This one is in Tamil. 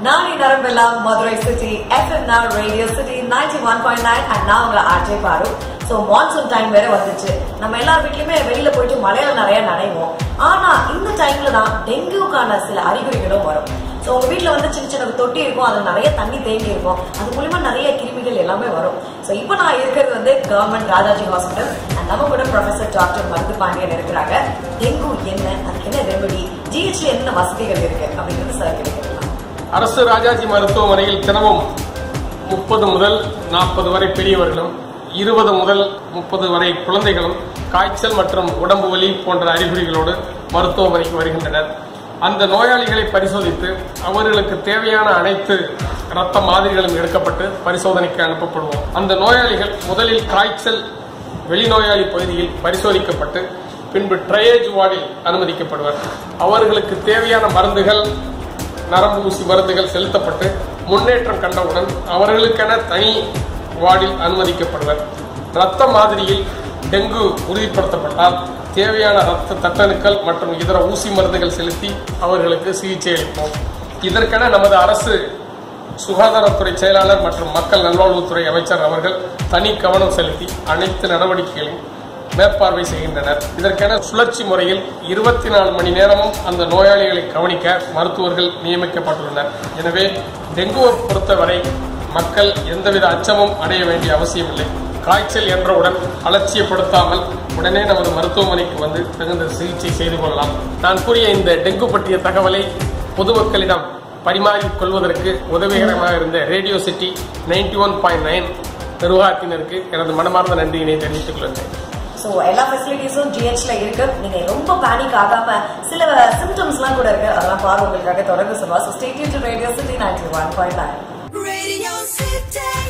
நானி நரம்பெல்லாம் Madurai city FM now radio city ninety one point nine and நான் உங்களை ஆர்ஜே பாரு ஸோ மான்சூன் டைம் வேற வந்துச்சு நம்ம எல்லார் வீட்லயுமே வெளியில போயிட்டு மழையில நிறைய நனைவோம் ஆனா இந்த டைம்ல தான் டெங்குக்கான சில அறிகுறிகளும் வரும் ஸோ உங்க வீட்ல வந்து சின்ன சின்ன தொட்டி இருக்கும் அதுல நிறைய தண்ணி தேங்கி இருக்கும் அது மூலியமா நிறைய கிருமிகள் எல்லாமே வரும் ஸோ இப்போ நான் இருக்கிறது வந்து கவர்மெண்ட் ராஜாஜி ஹாஸ்பிட்டல் அண்ட் நம்ம கூட ப்ரொஃபசர் டாக்டர் மருந்து பாண்டியன் இருக்கிறாங்க டெங்கு என்ன அதுக்கு என்ன ரெமெடி ஜிஹெச்ல என்ன வசதிகள் இருக்கு அப்படிங்கிறது சார் கேட்கலாம் அரசு ராஜாஜி மருத்துவமனையில் தினமும் முப்பது முதல் நாற்பது வரை பெரியவர்களும் இருபது முதல் முப்பது வரை குழந்தைகளும் காய்ச்சல் மற்றும் உடம்பு வலி போன்ற அறிகுறிகளோடு மருத்துவமனைக்கு வருகின்றனர் அந்த நோயாளிகளை பரிசோதித்து அவர்களுக்கு தேவையான அனைத்து இரத்த மாதிரிகளும் எடுக்கப்பட்டு பரிசோதனைக்கு அனுப்பப்படுவோம் அந்த நோயாளிகள் முதலில் காய்ச்சல் வெளிநோயாளி பகுதியில் பரிசோதிக்கப்பட்டு பின்பு ட்ரையேஜ் வார்டில் அனுமதிக்கப்படுவர் அவர்களுக்கு தேவையான மருந்துகள் நரம்பு ஊசி மருந்துகள் செலுத்தப்பட்டு முன்னேற்றம் கண்டவுடன் அவர்களுக்கென தனி வார்டில் அனுமதிக்கப்படுவர் இரத்த மாதிரியில் டெங்கு உறுதிப்படுத்தப்பட்டால் தேவையான இரத்த தட்டணுக்கள் மற்றும் இதர ஊசி மருந்துகள் செலுத்தி அவர்களுக்கு சிகிச்சை அளிப்போம் இதற்கென நமது அரசு சுகாதாரத்துறை செயலாளர் மற்றும் மக்கள் நல்வாழ்வுத்துறை அமைச்சர் அவர்கள் தனி கவனம் செலுத்தி அனைத்து நடவடிக்கைகளையும் மேற்பார்வை செய்கின்றனர் இதற்கென சுழற்சி முறையில் இருபத்தி நாலு மணி நேரமும் அந்த நோயாளிகளை கவனிக்க மருத்துவர்கள் நியமிக்கப்பட்டுள்ளனர் எனவே டெங்குவை பொறுத்தவரை மக்கள் எந்தவித அச்சமும் அடைய வேண்டிய அவசியமில்லை காய்ச்சல் என்றவுடன் அலட்சியப்படுத்தாமல் உடனே நமது மருத்துவமனைக்கு வந்து தகுந்த சிகிச்சை செய்து கொள்ளலாம் நான் கூறிய இந்த டெங்கு பற்றிய தகவலை பொதுமக்களிடம் பரிமாறிக் கொள்வதற்கு உதவிகரமாக இருந்த radio city ninety one point nine நிர்வாகத்தினருக்கு எனது மனமார்ந்த நன்றியினை தெரிவித்துக் கொள்கிறேன் ஸோ எல்லா ஃபெசிலிட்டிஸும் ஜிஹெச்ல இருக்கு நீங்க ரொம்ப பேனிக் ஆகாம சில சிம்டம்ஸ்லாம் கூட இருக்கு அதெல்லாம் பாரு உங்களுக்காக தொடர்ந்து சொல்லுவா so stayed to radio city ninety one point nine Radio City.